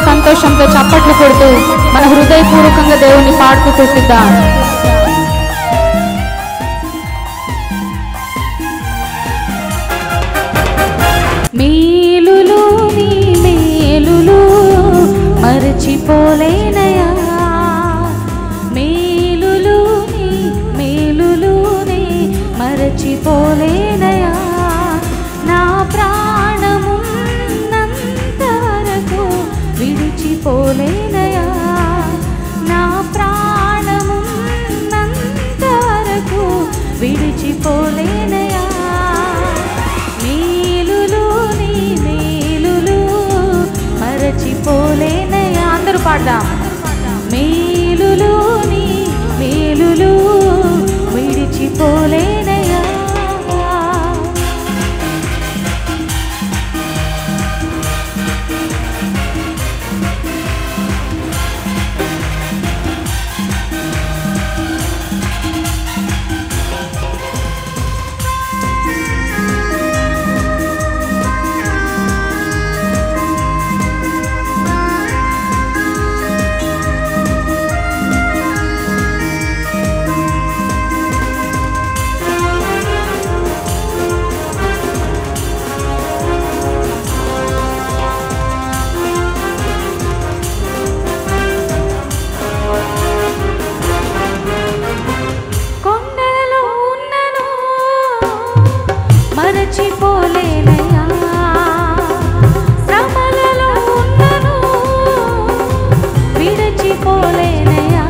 సంతోషంతో చప్పట్లు కొడుతూ మన హృదయపూర్వకంగా దేవుణ్ణి పాడుతూ చూపిద్దాం మేలులు నీ మేలులు మరచిపోలేనయా మేలులు నీ మేలులు నీ మరచిపోలేనయా నా ప్రాణము వరకు విడిచిపోలేనయా నా ప్రాణము వరకు విడిచిపోలేనయా మేలులు నీ మేలులు మరచిపోలేనయా అందరూ పాడదాం మేలులు నీ మేలులు విడిచిపోలేనయా కొండలలో ఉన్నను మరచిపోలేనయ్యా శ్రమలలో ఉన్నను విడిచిపోలేనయ్యా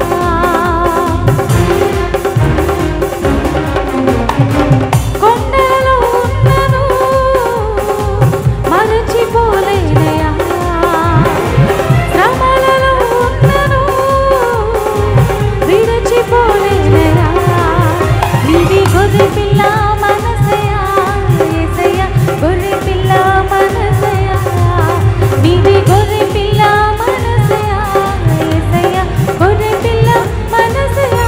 కొండలలో ఉన్నను మరచిపోలేనయ్యా శ్రమలలో ఉన్నను విడిచిపోలేనయా నీది గొర్రె పిల్ల మనసయా యేసయ్య గొర్రె పిల్ల మనసయా నీది గొర్రె పిల్ల మనసయా యేసయ్య గొర్రె పిల్ల మనసయా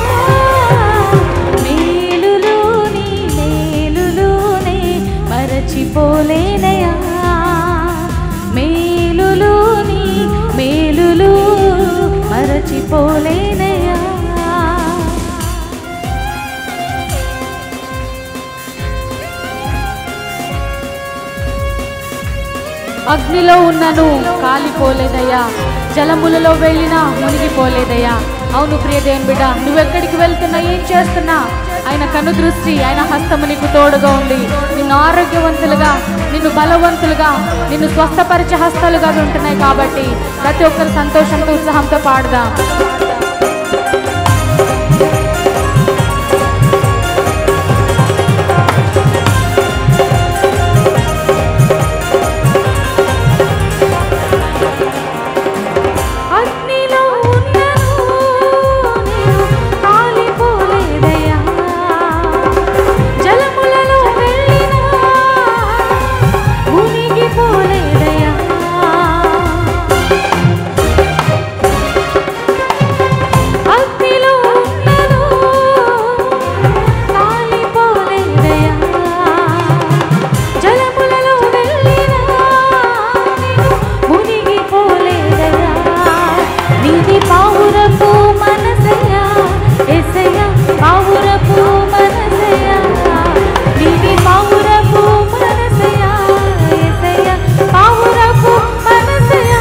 మేలులు నీ మేలులు నే మరచిపోలేనయా మేలులు నీ మేలులు మరచిపోలేనయా అగ్నిలో ఉన్నను కాలిపోలేదయ్యా జలములలో వెళ్ళినా మునిగిపోలేదయ్యా అవును ప్రియ దేవుని బిడ్డ నువ్వెక్కడికి వెళ్తున్నా ఏం చేస్తున్నా ఆయన కను దృష్టి ఆయన హస్తము నీకు తోడుగా ఉంది నిన్ను ఆరోగ్యవంతులుగా నిన్ను బలవంతులుగా నిన్ను స్వస్థపరిచే హస్తాలుగా ఉంటున్నాయి కాబట్టి ప్రతి ఒక్కరు సంతోషంతో ఉత్సాహంతో పాడదాం అగ్నిలో ఉన్నను నేను కాలిపోలేదయ్యా జలములలో వెళ్ళినా మునిగిపోలేదయ్యా అగ్నిలో ఉన్నను కాలిపోలేదయ్యా జలములలో వెళ్ళినా నేను మునిగిపోలేదయ్యా నీది పావురపు మనసయ్యా ఎసయ్యా పావురపు మనసయ్యా నీది పావురపు మనసయ్యా ఎసయ్యా పావురపు మనసయ్యా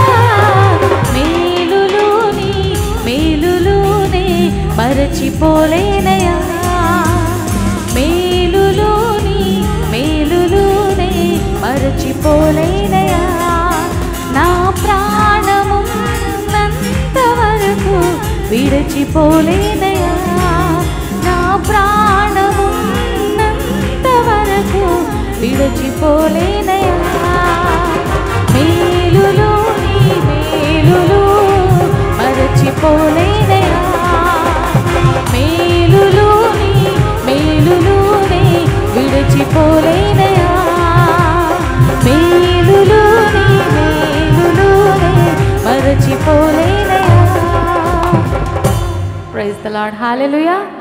మేలులు నీ మేలులు నే మరచిపోలేనయా మేలులు నీ మేలులు నే మరచిపోలేనయా నా ప్రాణము వరకు విడిచిపోలేనయా నా ప్రాణము వరకు విడిచిపోలేనయా మేలులు నీ మేలులు మరచిపోలేనయా మేలులు నీ మేలులు నే విడిచిపోలేనయా మేలులు నీ మేలులు నే మరచిపోలేనయా ప్రైజ్ ద లార్డ్ హల్లెలూయా